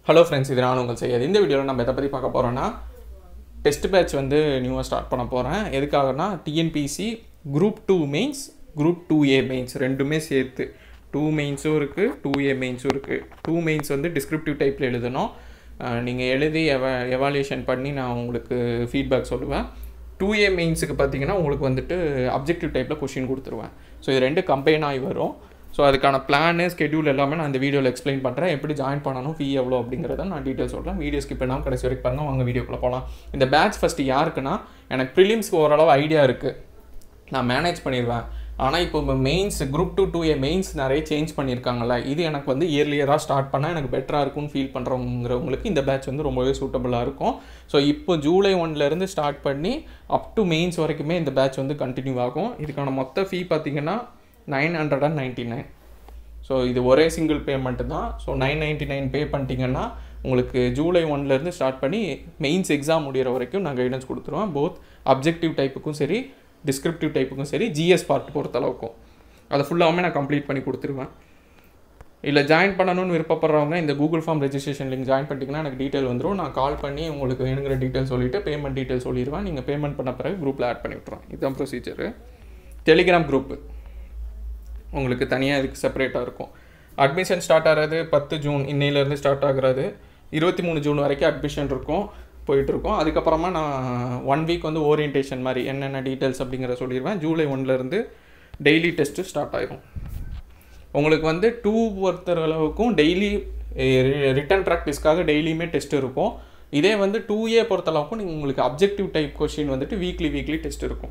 hello friends இது நான் உங்கள் செய்யாது இந்த வீடியோவில் நம்ம எதை பற்றி பார்க்க போகிறோன்னா டெஸ்ட் பேட்ச் வந்து நியூவாக ஸ்டார்ட் பண்ண போகிறேன் எதுக்காகனா TNPSC group two mains group two A mains ரெண்டுமே சேர்த்து டூ மெயின்ஸும் இருக்குது டூ ஏ மெயின்ஸும் இருக்குது டூ மெயின்ஸ் வந்து டிஸ்கிரிப்டிவ் டைப்பில் எழுதணும் நீங்கள் எழுதி எவ எவாலுவேஷன் பண்ணி நான் உங்களுக்கு ஃபீட்பேக் சொல்லுவேன் டூ ஏ மெயின்ஸுக்கு பார்த்தீங்கன்னா உங்களுக்கு வந்துட்டு அப்ஜெக்டிவ் டைப்பில் கொஷின் கொடுத்துருவேன் ஸோ இது ரெண்டு கம்பைன் ஆகி வரும் ஸோ அதுக்கான பிளானு ஸ்கெடியூல் எல்லாமே நான் இந்த வீடியோவில் எக்ஸ்பிளைன் பண்ணுறேன் எப்படி ஜாயின் பண்ணணும் ஃபீ எவ்வளோ அப்படிங்கிறத நான் டீட்டெயில் சொல்கிறேன் வீடியோ ஸ்கிப் பண்ணாமல் கடைசி வரைக்கும் பாருங்கள் வாங்க வீடியோக்குள்ளே போகலாம் இந்த பேட்ச் ஃபஸ்ட்டு யாருக்குன்னா எனக்கு ப்ரிலிம்ஸ்க்கு ஓரளவு ஐடியா இருக்குது நான் மேனேஜ் பண்ணிடுவேன் ஆனால் இப்போ mains group two two A mains நிறைய சேஞ்ச் பண்ணியிருக்காங்கல்ல இது எனக்கு வந்து இயர்லியராக ஸ்டார்ட் பண்ணால் எனக்கு பெட்டராக இருக்கும்னு ஃபீல் பண்ணுறவங்கிறவங்களுக்கு இந்த பேட்ச் வந்து ரொம்பவே சூட்டபுளாக இருக்கும் ஸோ இப்போ ஜூலை ஒன்லேருந்து ஸ்டார்ட் பண்ணி அப் டு மெயின்ஸ் வரைக்குமே இந்த பேட்ச் வந்து கண்டினியூ ஆகும் இதுக்கான மொத்த ஃபீ பார்த்தீங்கன்னா nine hundred and ninety nine so இது ஒரே சிங்கிள் பேமெண்ட்டு தான் so nine ninety nine pay பண்ணிட்டீங்கன்னா உங்களுக்கு ஜூலை ஒன்லேருந்து ஸ்டார்ட் பண்ணி மெயின்ஸ் எக்ஸாம் முடிகிற வரைக்கும் நான் கைடன்ஸ் கொடுத்துருவேன் போத் அப்ஜெக்டிவ் டைப்புக்கும் சரி டிஸ்கிரிப்டிவ் டைப்புக்கும் சரி ஜிஎஸ் பார்ட் பொறுத்தளவுக்கும் அதை ஃபுல்லாகவுமே நான் கம்ப்ளீட் பண்ணி கொடுத்துருவேன் இல்லை ஜாயின் பண்ணணும்னு விருப்பப்படுறவங்க இந்த Google form registration link join பண்ணிட்டீங்கன்னா எனக்கு டீட்டெயில் வந்துடும் நான் கால் பண்ணி உங்களுக்கு வேணுங்கிற டீட்டெயில் சொல்லிவிட்டு பேமெண்ட் டீட்டெயில் சொல்லிடுவேன் நீங்கள் பேமெண்ட் பண்ண பிறகு குரூப்பில் ஆட் பண்ணி விட்ருவேன் இதுதான் ப்ரொசீஜரு டெலிகிராம் குரூப்பு உங்களுக்கு தனியாக இதுக்கு செப்பரேட்டாக இருக்கும் அட்மிஷன் ஸ்டார்ட் ஆகிறது பத்து ஜூன் இன்னையிலேருந்து ஸ்டார்ட் ஆகுறது இருபத்தி மூணு ஜூன் வரைக்கும் அட்மிஷன் இருக்கும் போயிட்டுருக்கோம் அதுக்கப்புறமா நான் ஒன் வீக் வந்து ஓரியன்டேஷன் மாதிரி என்னென்ன டீட்டெயில்ஸ் அப்படிங்கிறத சொல்லிடுவேன் ஜூலை ஒன்லேருந்து டெய்லி டெஸ்ட்டு ஸ்டார்ட் ஆயிரும் உங்களுக்கு வந்து டூ ஒருத்தர் அளவுக்கும் டெய்லி ரிட்டன் ப்ராக்டிஸ்க்காக டெய்லியுமே டெஸ்ட் இருக்கும் இதே வந்து டூ ஏ பொறுத்தளவுக்கும் நீங்கள் உங்களுக்கு அப்ஜெக்டிவ் டைப் கொஷின் வந்துட்டு வீக்லி வீக்லி டெஸ்ட் இருக்கும்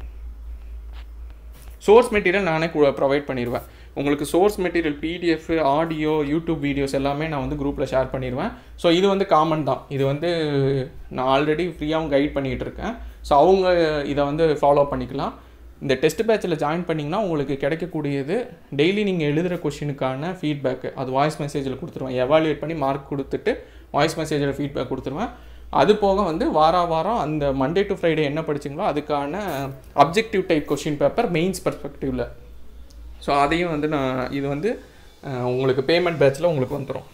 சோர்ஸ் மெட்டீரியல் நானே ப்ரொவைட் பண்ணிடுவேன் உங்களுக்கு source material PDF audio YouTube videos எல்லாமே நான் வந்து குரூப்பில் ஷேர் பண்ணிடுவேன் ஸோ இது வந்து காமன் தான் இது வந்து நான் ஆல்ரெடி ஃப்ரீயாகவும் கைட் பண்ணிகிட்டு இருக்கேன் ஸோ அவங்க இதை வந்து ஃபாலோ பண்ணிக்கலாம் இந்த டெஸ்ட் பேட்சில் ஜாயின் பண்ணிங்கன்னா உங்களுக்கு கிடைக்கக்கூடியது டெய்லி நீங்கள் எழுதுகிற கொஷினுக்கான ஃபீட்பேக்கு அது வாய்ஸ் மெசேஜில் கொடுத்துருவேன் எவாலுவேட் பண்ணி மார்க் கொடுத்துட்டு வாய்ஸ் மெசேஜில் ஃபீட்பேக் கொடுத்துருவேன் அது போக வந்து வார வாரம் அந்த மண்டே டு ஃப்ரைடே என்ன படிச்சிங்களோ அதுக்கான objective type question paper mains பர்ஸ்பெக்டிவில் ஸோ அதையும் வந்து நான் இது வந்து உங்களுக்கு பேமெண்ட் பேட்சில் உங்களுக்கு வந்துடும்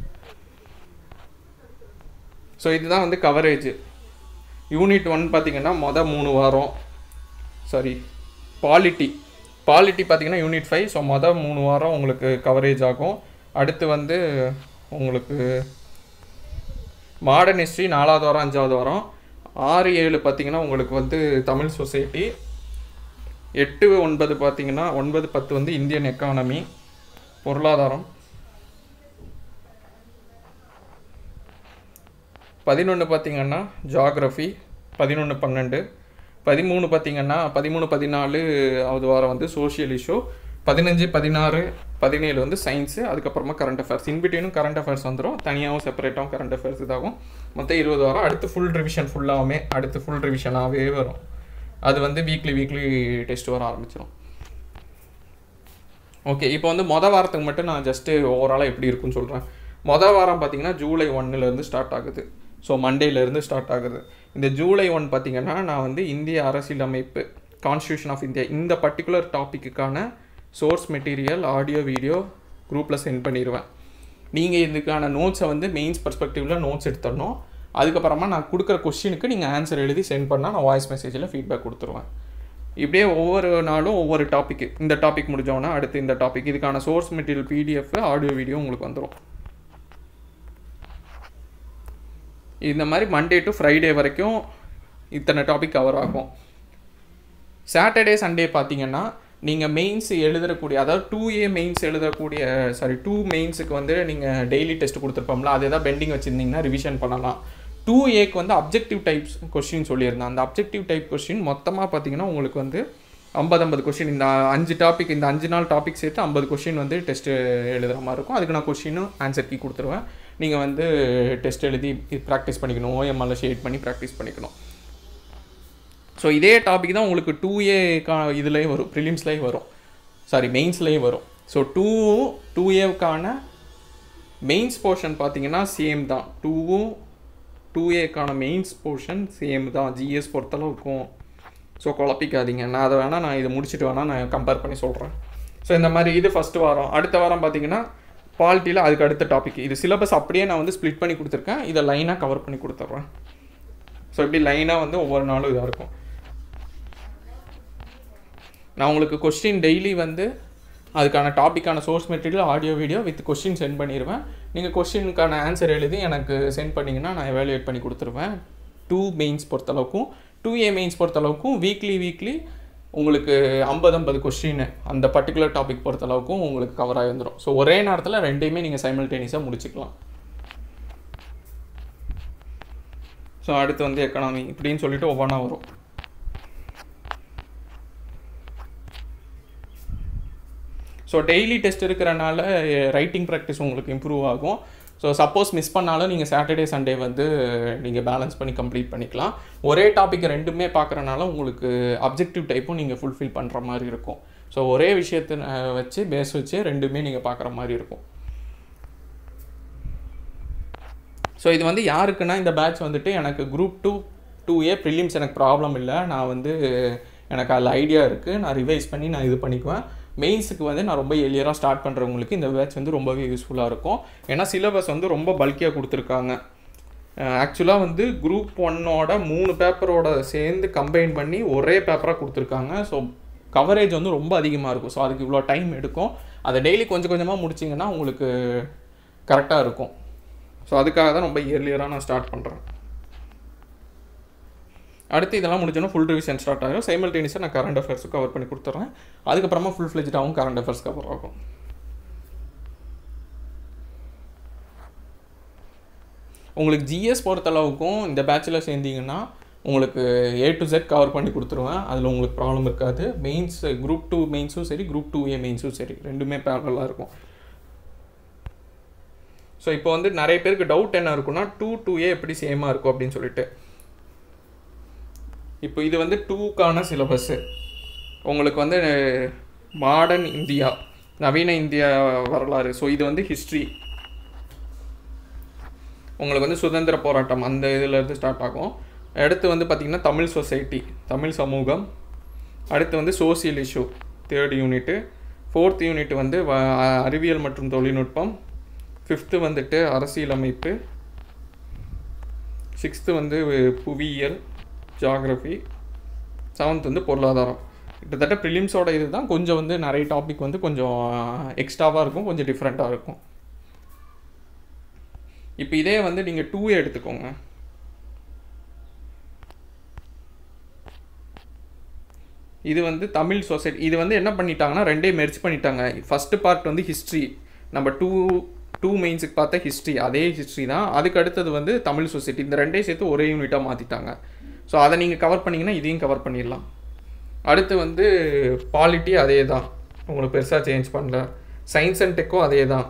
ஸோ இதுதான் வந்து கவரேஜ் யூனிட் ஒன் பார்த்திங்கன்னா மொதல் மூணு வாரம் சாரி பாலிட்டி பாலிட்டி பார்த்திங்கன்னா யூனிட் ஃபைவ் ஸோ மொதல் மூணு வாரம் உங்களுக்கு கவரேஜ் ஆகும் அடுத்து வந்து உங்களுக்கு மாடர்ன் ஹிஸ்ட்ரி நாலாவது வாரம் அஞ்சாவது வாரம் ஆறு ஏழு பார்த்திங்கன்னா உங்களுக்கு வந்து தமிழ் சொசைட்டி எட்டு ஒன்பது பார்த்திங்கன்னா ஒன்பது பத்து வந்து இந்தியன் எக்கானமி பொருளாதாரம் பதினொன்று பார்த்திங்கன்னா ஜாகிரஃபி பதினொன்று பன்னெண்டு பதிமூணு பார்த்திங்கன்னா பதிமூணு பதினாலு அது வாரம் வந்து சோஷியல் இஷ்யூ பதினஞ்சு பதினாறு பதினேழு வந்து சயின்ஸு அதுக்கப்புறமா கரண்ட் அஃபேர்ஸ் இன்பிட்வீனும் கரண்ட் அஃபேர்ஸ் வந்துடும் தனியாகவும் செப்பரேட்டாகவும் கரண்ட் அஃபேர்ஸ் இதாகும் மொத்தம் இருபது வாரம் அடுத்து ஃபுல் ரிவிஷன் ஃபுல்லாகவுமே அடுத்து ஃபுல் ரிவிஷனாகவே வரும் அது வந்து வீக்லி வீக்லி டெஸ்ட் வர ஆரம்பிச்சிடும் ஓகே இப்போ வந்து மொதல் வாரத்துக்கு மட்டும் நான் ஜஸ்ட்டு ஓவராலாக எப்படி இருக்குன்னு சொல்கிறேன் மொதல் வாரம் பார்த்தீங்கன்னா ஜூலை ஒன்னுலேருந்து ஸ்டார்ட் ஆகுது ஸோ மண்டேலேருந்து ஸ்டார்ட் ஆகுது இந்த ஜூலை ஒன் பார்த்திங்கன்னா நான் வந்து இந்திய அரசியலமைப்பு கான்ஸ்டியூஷன் ஆஃப் இந்தியா இந்த பர்டிகுலர் டாப்பிக்குக்கான சோர்ஸ் மெட்டீரியல் ஆடியோ வீடியோ குரூப்பில் சென்ட் பண்ணிடுவேன் நீங்கள் இதுக்கான நோட்ஸை வந்து மெயின்ஸ் பர்ஸ்பெக்டிவில் நோட்ஸ் எடுத்துடணும் அதுக்கப்புறமா நான் கொடுக்குற கொஷினுக்கு நீங்கள் ஆன்சர் எழுதி சென்ட் பண்ணால் நான் வாய்ஸ் மெசேஜில் ஃபீட்பேக் கொடுத்துருவேன் இப்படியே ஒவ்வொரு நாளும் ஒவ்வொரு டாப்பிக்கு இந்த டாபிக் முடிஞ்சோன்னா அடுத்து இந்த டாபிக் இதுக்கான source material PDF audio video உங்களுக்கு வந்துடும் இந்த மாதிரி மண்டே டு ஃப்ரைடே வரைக்கும் இத்தனை டாபிக் கவர் ஆகும் சாட்டர்டே சண்டே பார்த்தீங்கன்னா நீங்கள் மெயின்ஸ் எழுதக்கூடிய அதாவது டூ ஏ மெயின்ஸ் எழுதக்கூடிய சாரி டூ மெயின்ஸுக்கு வந்து நீங்கள் டெய்லி டெஸ்ட் கொடுத்துருப்போம்ல அது எதாவது பெண்டிங் வச்சுருந்தீங்கன்னா ரிவிஷன் பண்ணலாம் டூ ஏக்கு வந்து அப்ஜெக்டிவ் டைப்ஸ் கொஷின் சொல்லியிருந்தேன் அந்த அப்ஜெக்டிவ் டைப் கொஷின் மொத்தமாக பார்த்தீங்கன்னா உங்களுக்கு வந்து ஐம்பது ஐம்பது கொஷின் இந்த அஞ்சு டாபிக் இந்த அஞ்சு நாள் டாபிக் சேர்த்து ஐம்பது கொஷின் வந்து டெஸ்ட்டு எழுதுகிற மாதிரி இருக்கும் அதுக்கு நான் கொஷினும் ஆன்சர் கீ கொடுத்துருவேன் நீங்கள் வந்து டெஸ்ட் எழுதி ப்ராக்டிஸ் பண்ணிக்கணும் ஓஎம்எல்ல ஷேட் பண்ணி ப்ராக்டிஸ் பண்ணிக்கணும் ஸோ இதே டாபிக் தான் உங்களுக்கு டூ ஏ கா இதுலேயும் வரும் ப்ரிலிம்ஸ்லேயும் வரும் சாரி மெயின்ஸ்லேயும் வரும் ஸோ டூவும் டூ ஏவுக்கான மெயின்ஸ் போர்ஷன் பார்த்தீங்கன்னா சேம் தான் டூவும் டூ ஏக்கான மெயின்ஸ் போர்ஷன் சேம் தான் ஜிஎஸ் பொறுத்தளவுக்கும் ஸோ குழப்பிக்காதீங்க நான் அதை வேணால் நான் இதை முடிச்சுட்டு வேணால் நான் கம்பேர் பண்ணி சொல்கிறேன் ஸோ இந்த மாதிரி இது ஃபஸ்ட்டு வாரம் அடுத்த வாரம் பார்த்தீங்கன்னா பாலிட்டியில் அதுக்கு அடுத்த டாபிக் இது சிலபஸ் அப்படியே நான் வந்து ஸ்ப்ளிட் பண்ணி கொடுத்துருக்கேன் இதை லைனாக கவர் பண்ணி கொடுத்துட்றேன் ஸோ இப்படி லைனாக வந்து ஒவ்வொரு நாளும் இதாக இருக்கும் நான் உங்களுக்கு கொஸ்டின் டெய்லி வந்து அதுக்கான டாப்பிக்கான source material audio video with question send பண்ணிடுவேன் நீங்கள் கொஸ்டினுக்கான ஆன்சர் எழுதி எனக்கு சென்ட் பண்ணிங்கன்னா நான் எவாலுவேட் பண்ணி கொடுத்துருவேன் டூ மெயின்ஸ் பொறுத்தளவுக்கும் டூ ஏ மெயின்ஸ் பொறுத்தளவுக்கும் வீக்லி வீக்லி உங்களுக்கு ஐம்பது ஐம்பது கொஸ்டின் அந்த பர்டிகுலர் டாபிக் பொறுத்தளவுக்கும் உங்களுக்கு கவர் ஆகி வந்துடும் ஸோ ஒரே நேரத்தில் ரெண்டையுமே நீங்கள் சைமல்டேனியஸாக முடிச்சுக்கலாம் ஸோ அடுத்து வந்து எக்கனாமி இப்படின்னு சொல்லிட்டு ஒவ்வொன்றா வரும் ஸோ டெய்லி டெஸ்ட் இருக்கிறனால ரைட்டிங் ப்ராக்டிஸ் உங்களுக்கு இம்ப்ரூவ் ஆகும் ஸோ சப்போஸ் மிஸ் பண்ணாலும் நீங்கள் சாட்டர்டே சண்டே வந்து நீங்கள் பேலன்ஸ் பண்ணி கம்ப்ளீட் பண்ணிக்கலாம் ஒரே டாபிக் ரெண்டுமே பார்க்குறனால உங்களுக்கு அப்ஜெக்டிவ் டைப்பும் நீங்கள் ஃபுல்ஃபில் பண்ணுற மாதிரி இருக்கும் ஸோ ஒரே விஷயத்தை அஹ், வச்சு பேஸ் வச்சு ரெண்டுமே நீங்கள் பார்க்குற மாதிரி இருக்கும் ஸோ இது வந்து யாருக்குன்னா இந்த பேட்ச் வந்துட்டு எனக்கு group two two A prelims எனக்கு ப்ராப்ளம் இல்லை நான் வந்து எனக்கு அதில் ஐடியா இருக்குது நான் ரிவைஸ் பண்ணி நான் இது பண்ணிக்குவேன் மெயின்ஸுக்கு வந்து நான் ரொம்ப எளியராக ஸ்டார்ட் பண்ணுறவங்களுக்கு இந்த பேட்ச் வந்து ரொம்பவே யூஸ்ஃபுல்லாக இருக்கும் ஏன்னா சிலபஸ் வந்து ரொம்ப பல்கியாக கொடுத்துருக்காங்க ஆக்சுவலாக வந்து குரூப் ஒன்னோட மூணு பேப்பரோட சேர்ந்து கம்பைன் பண்ணி ஒரே பேப்பராக கொடுத்துருக்காங்க ஸோ கவரேஜ் வந்து ரொம்ப அதிகமாக இருக்கும் ஸோ அதுக்கு இவ்வளோ டைம் எடுக்கும் அதை டெய்லி கொஞ்சம் கொஞ்சமாக முடிச்சிங்கன்னா உங்களுக்கு கரெக்டாக இருக்கும் ஸோ அதுக்காக தான் ரொம்ப இயர்லியராக நான் ஸ்டார்ட் பண்ணுறேன் அடுத்து இதெல்லாம் முடிஞ்சோன்னா ஃபுல் ரிவிஷன் ஸ்டார்ட் ஆகும் சைமல்டேனியஸாக நான் கரண்ட் அஃபேர்ஸும் கவர் பண்ணி கொடுத்துட்றேன் அதுக்கப்புறமா ஃபுல் ஃப்ளெஜ்டாகவும் கரண்ட் அஃபேர்ஸ் கவர் ஆகும் உங்களுக்கு ஜிஎஸ் பொறுத்தளவுக்கும் இந்த பேட்சில் சேர்ந்தீங்கன்னா உங்களுக்கு ஏ டு Z கவர் பண்ணி கொடுத்துருவேன் அதில் உங்களுக்கு ப்ராப்ளம் இருக்காது மெயின்ஸ் குரூப் டூ மெயின்ஸும் சரி குரூப் டூ ஏ மெயின்ஸும் சரி ரெண்டுமே பேரலாக இருக்கும் ஸோ இப்போ வந்து நிறைய பேருக்கு டவுட் என்ன இருக்குன்னா டூ டூ ஏ எப்படி சேமாக இருக்கும் அப்படின்னு சொல்லிட்டு இப்போ இது வந்து டூக்கான சிலபஸ்ஸு உங்களுக்கு வந்து மாடர்ன் இந்தியா நவீன இந்தியா வரலாறு ஸோ இது வந்து ஹிஸ்ட்ரி உங்களுக்கு வந்து சுதந்திர போராட்டம் அந்த இதுல இருந்து ஸ்டார்ட் ஆகும் அடுத்து வந்து பார்த்திங்கன்னா தமிழ் சொசைட்டி தமிழ் சமூகம் அடுத்து வந்து social issue third unit fourth unit வந்து வ- அறிவியல் மற்றும் தொழில்நுட்பம் ஃபிஃப்த்து வந்துட்டு அரசியலமைப்பு சிக்ஸ்த்து வந்து புவியியல் ஜாகிரஃபி செவன்த் வந்து பொருளாதாரம் கிட்டத்தட்ட ப்ரிலிம்ஸோட இது தான் கொஞ்சம் வந்து நிறைய டாபிக் வந்து கொஞ்சம் எக்ஸ்ட்ராவாக இருக்கும் கொஞ்சம் டிஃப்ரெண்ட்டாக இருக்கும் இப்போ இதே வந்து நீங்கள் டூ எடுத்துக்கோங்க இது வந்து தமிழ் சொசைட்டி இது வந்து என்ன பண்ணிட்டாங்கன்னா ரெண்டே மெர்ஜ் பண்ணிட்டாங்க ஃபஸ்ட்டு பார்ட் வந்து ஹிஸ்ட்ரி நம்ம டூ டூ மெயின்ஸுக்கு பார்த்த ஹிஸ்ட்ரி அதே ஹிஸ்ட்ரி தான் அதுக்கு அடுத்தது வந்து தமிழ் சொசைட்டி இந்த ரெண்டையும் சேர்த்து ஒரே யூனிட்டாக மாற்றிட்டாங்க ஸோ அதை நீங்கள் கவர் பண்ணீங்கன்னா இதையும் கவர் பண்ணிடலாம் அடுத்து வந்து பாலிட்டி அதே தான் உங்களுக்கு பெருசாக சேஞ்ச் பண்ணல சயின்ஸ் அண்ட் டெக்கும் அதே தான்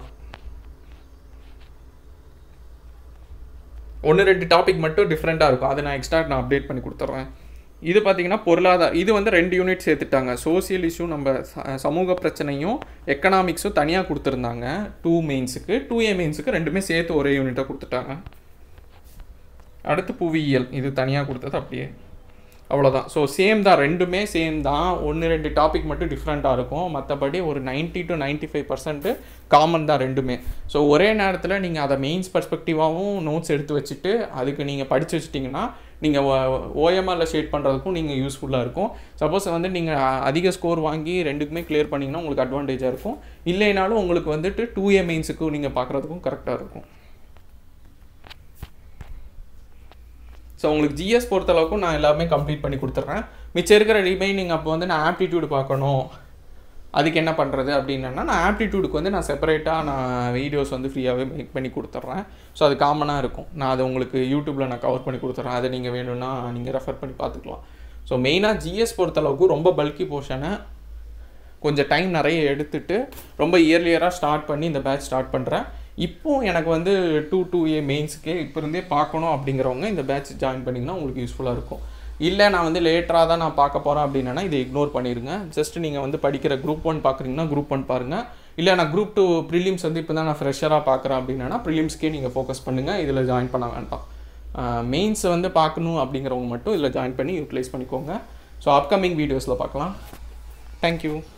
ஒன்று ரெண்டு டாபிக் மட்டும் டிஃப்ரெண்ட்டாக இருக்கும் அதை நான் எக்ஸ்ட்ரா நான் அப்டேட் பண்ணி கொடுத்துட்றேன் இது பார்த்தீங்கன்னா பொருளாதார இது வந்து ரெண்டு யூனிட் சேர்த்துட்டாங்க சோசியல் இஷ்யூ நம்ம ச- சமூக பிரச்சனையும் எக்கனாமிக்ஸும் தனியாக கொடுத்துருந்தாங்க டூ மெயின்ஸுக்கு டூ ஏ மெயின்ஸுக்கு ரெண்டுமே சேர்த்து ஒரே யூனிட்டாக கொடுத்துட்டாங்க அடுத்து புவியியல் இது தனியாக கொடுத்தது அப்படியே அவ்வளோதான் ஸோ சேம் தான் ரெண்டுமே சேம் தான் ஒன்று ரெண்டு டாபிக் மட்டும் டிஃப்ரெண்ட்டாக இருக்கும் மற்றபடி ஒரு 90 டு 95% ஃபைவ் பர்சன்ட்டு காமன் தான் ரெண்டுமே ஸோ ஒரே நேரத்தில் நீங்கள் அதை மெயின்ஸ் பர்ஸ்பெக்டிவாகவும் நோட்ஸ் எடுத்து வச்சுட்டு அதுக்கு நீங்கள் படித்து வச்சிட்டிங்கன்னா நீங்கள் ஓஎம்ஆரில் ஷேட் பண்ணுறதுக்கும் நீங்கள் யூஸ்ஃபுல்லாக இருக்கும் சப்போஸ் வந்து நீங்கள் அதிக ஸ்கோர் வாங்கி ரெண்டுக்குமே கிளியர் பண்ணிங்கன்னா உங்களுக்கு அட்வான்டேஜாக இருக்கும் இல்லைனாலும் உங்களுக்கு வந்துட்டு டூ ஏ மெயின்ஸுக்கும் நீங்கள் பார்க்குறதுக்கும் கரெக்டாக இருக்கும் ஸோ உங்களுக்கு ஜிஎஸ் பொறுத்தளவுக்கும் நான் எல்லாமே கம்ப்ளீட் பண்ணி கொடுத்துட்றேன் மிச்சம் இருக்கிற ரிமைனிங் அப்போ வந்து நான் ஆப்டிடியூடு பார்க்கணும் அதுக்கு என்ன பண்ணுறது அப்படின்னா நான் ஆப்டிடியூடுக்கு வந்து நான் செப்பரேட்டாக நான் வீடியோஸ் வந்து ஃப்ரீயாகவே மேக் பண்ணி கொடுத்துட்றேன் ஸோ அது காமனாக இருக்கும் நான் அதை உங்களுக்கு யூடியூப்பில் நான் கவர் பண்ணி கொடுத்துட்றேன் அதை நீங்கள் வேணும்னா நீங்கள் ரெஃபர் பண்ணி பார்த்துக்கலாம் ஸோ மெயினாக ஜிஎஸ் பொறுத்தளவுக்கு ரொம்ப பல்கி போர்ஷனை கொஞ்சம் டைம் நிறைய எடுத்துட்டு ரொம்ப இயர்லியராக ஸ்டார்ட் பண்ணி இந்த பேட்ச் ஸ்டார்ட் பண்ணுறேன் இப்போ எனக்கு வந்து டூ டூ ஏ மெயின்ஸுக்கே இப்போ இருந்தே பார்க்கணும் அப்படிங்கிறவங்க இந்த பேட்ச் ஜாயின் பண்ணிங்கன்னா உங்களுக்கு யூஸ்ஃபுல்லாக இருக்கும் இல்லை நான் வந்து லேட்டராக தான் நான் பார்க்க போகிறேன் அப்படின்னா இதை இக்னோர் பண்ணிடுங்க ஜஸ்ட் நீங்கள் வந்து படிக்கிற குரூப் ஒன் பார்க்குறீங்கன்னா குரூப் ஒன் பாருங்கள் இல்லை நான் குரூப் டூ ப்ரிலிம்ஸ் வந்து இப்போ தான் நான் ஃப்ரெஷராக பார்க்குறேன் அப்படின்னா ப்ரிலிம்ஸ்க்கே நீங்கள் ஃபோக்கஸ் பண்ணுங்கள் இதில் ஜாயின் பண்ண வேண்டாம் மெயின்ஸ் வந்து பார்க்கணும் அப்படிங்கிறவங்க மட்டும் இதில் ஜாயின் பண்ணி யூட்டிலைஸ் பண்ணிக்கோங்க ஸோ அப்கமிங் வீடியோஸில் பார்க்கலாம் தேங்க்யூ